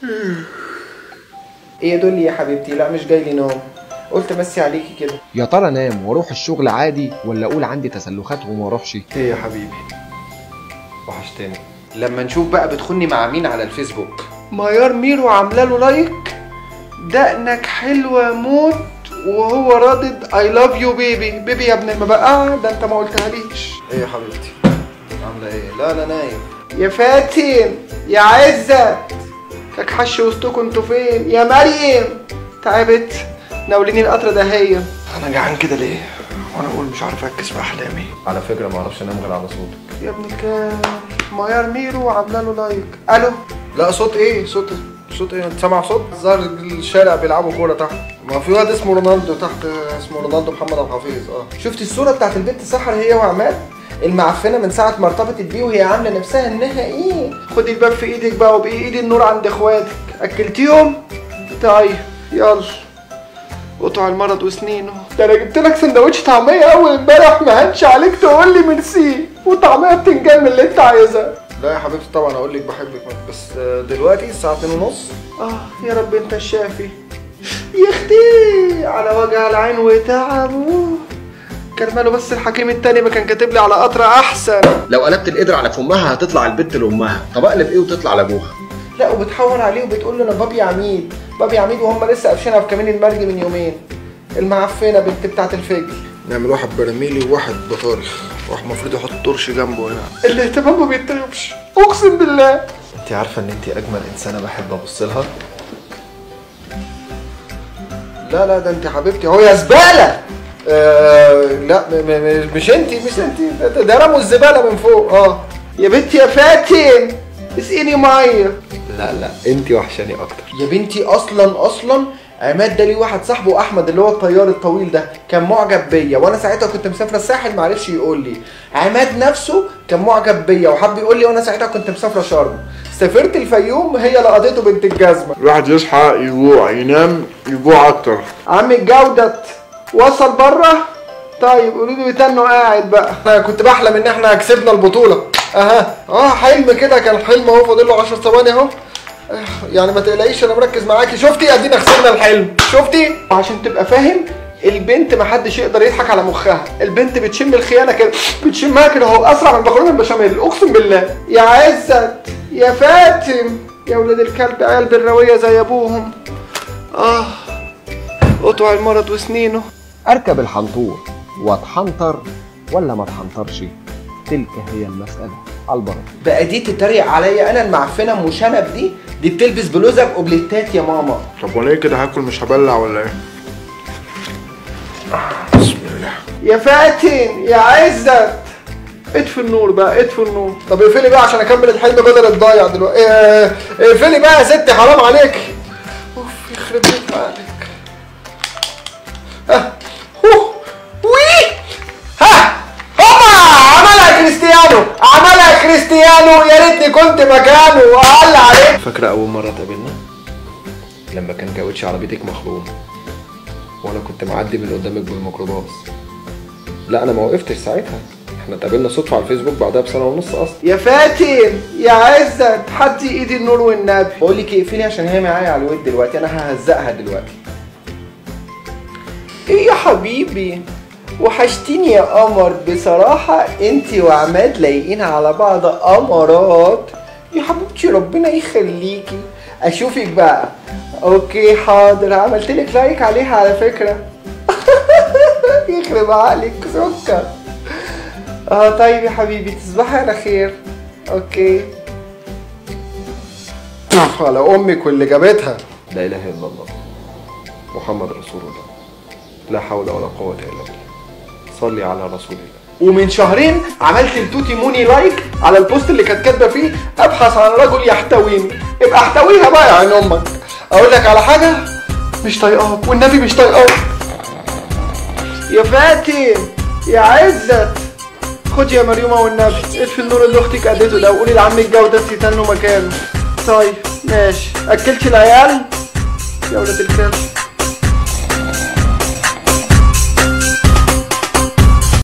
ايه يا دولي يا حبيبتي لا مش جاي لي نوم قلت امسي عليكي كده يا ترى انام واروح الشغل عادي ولا اقول عندي تسلخات وما اروحش ايه يا حبيبي وحشتني لما نشوف بقى بتخني مع مين على الفيسبوك ميار ميرو عامله له لايك دقنك حلوه موت وهو رادد اي لاف يو بيبي بيبي يا ابن المبقعه ده انت ما قلتهاليش ايه يا حبيبتي عامله ايه لا لا نايم يا فاتن يا عزت كاك حش وسطكم انتوا فين يا مريم تعبت ناوليني القطر ده هي انا جعان كده ليه وانا اقول مش عارف اركز في احلامي على فكره ما اعرفش انام غير على صوتك يا ابن الكلب ميار ميرو عامله له لايك الو لا صوت ايه صوت صوت ايه انت سامع صوت ظهر الشارع بيلعبوا كوره تحت ما في واد اسمه رونالدو تحت اسمه رونالدو محمد عبد الحفيظ اه شفت الصوره بتاعت البنت سحر هي وعماد المعفنه من ساعه ما ارتبطت بيه وهي عامله نفسها انها ايه خدي الباب في ايدك بقى وبايد النور عند اخواتك اكلتيهم طيب يلا قطع المرض وسنينه ده انا جبت لك سندوتش طعميه اول امبارح ما هنش عليك تقول لي ميرسي وطعميه بتنجان من اللي انت عايزها لا يا حبيبتي طبعا اقول لك بحبك بس دلوقتي الساعه 2 ونص اه يا رب انت الشافي يا اختي على وجع العين وتعبه كان ماله بس الحكيم التاني ما كان كاتب لي على قطره احسن لو قلبت القدر على فمها هتطلع البت لامها طب اقلب ايه وتطلع لابوها لا وبتحور عليه وبتقول له انا بابي عميد بابي عميد وهم لسه قافشينها في كمين المرج من يومين المعفنه بنت بتاعت الفجل نعمل واحد برميلي وواحد بطارخ واحد المفروض يحط طرش جنبه هنا الاهتمام ما بيتطلبش اقسم بالله انت عارفه ان انت اجمل انسانه بحب ابص لها لا لا ده انت حبيبتي اهو يا زباله آه لا م م مش انت مش انت ده, ده رموا الزباله من فوق اه يا بنتي يا فاتن اسقيني ميه لا لا انت وحشاني اكتر يا بنتي اصلا اصلا عماد ده ليه واحد صاحبه احمد اللي هو الطيار الطويل ده كان معجب بيا وانا ساعتها كنت مسافره الساحل معرفش يقول لي عماد نفسه كان معجب بيا وحب يقول لي وانا ساعتها كنت مسافره شرم سافرت الفيوم هي لقطته بنت الجزمه الواحد يصحى يجوع ينام يجوع اكتر عم الجودة وصل بره طيب قولوا لي بتنه قاعد بقى انا كنت بحلم ان احنا كسبنا البطوله اها اه حلم كده كان حلم اهو فاضل له 10 ثواني اهو آه، يعني ما تقلقيش انا مركز معاكي شفتي ادينا خسرنا الحلم شفتي عشان تبقى فاهم البنت ما حدش يقدر يضحك على مخها البنت بتشم الخيانه كده بتشمها كده اهو اسرع من المكرونه البشاميل اقسم بالله يا عزت يا فاتن يا ولاد الكلب عيال بالرويه زي ابوهم اه قطع المرض وسنينه اركب الحنطور واتحنطر ولا ما اتحنطرش تلك هي المسألة على البركة بقى دي تتريق عليا انا المعفنه مشنب دي دي بتلبس بلوزه بأوبليتات يا ماما طب وانا ايه كده هاكل مش هبلع ولا ايه بسم الله يا فاتن يا عزت اطفي النور بقى اطفي النور طب اقفلي بقى عشان اكمل الحلم بدل الضايع دلوقتي اه، اقفلي بقى يا ستي حرام عليك اوف يخرب بيت عقلك اه اوه وي ها هوبا عملها كريستيانو عملها كريستيانو يا ريتني كنت مكانه واقل عليك فاكره اول مره اتقابلنا لما كان كاوتش عربيتك مخروم وانا كنت معدي من قدامك بالميكروباص لا انا ما وقفتش ساعتها احنا اتقابلنا صدفه على الفيسبوك بعدها بسنه ونص اصلا يا فاتن يا عزت حطي ايدي النور والنبي بقول لك اقفلي عشان هي معايا على الود دلوقتي انا ههزقها دلوقتي ايه يا حبيبي وحشتيني يا قمر بصراحة انت وعماد لايقين على بعض قمرات يا حبيبتي ربنا يخليكي اشوفك بقى اوكي حاضر عملت لك لايك عليها على فكرة يخرب عقلك سكر اه طيب يا حبيبي تصبحي على خير اوكي على امك واللي جابتها لا اله الا الله محمد رسول الله لا حول ولا قوه الا بالله صلي على رسول الله ومن شهرين عملت لتوتي موني لايك على البوست اللي كانت كاتبه فيه ابحث عن رجل يحتويني ابقى احتويها بقى يا عين امك اقول لك على حاجه مش طايقاك والنبي مش طايقاك يا فاتن يا عزت خد يا مريومه والنبي اطفي النور اللي اختك اديته ده وقولي لعمك جوده يتنوا مكانه طيب ماشي اكلتي العيال يا ولاد الكلب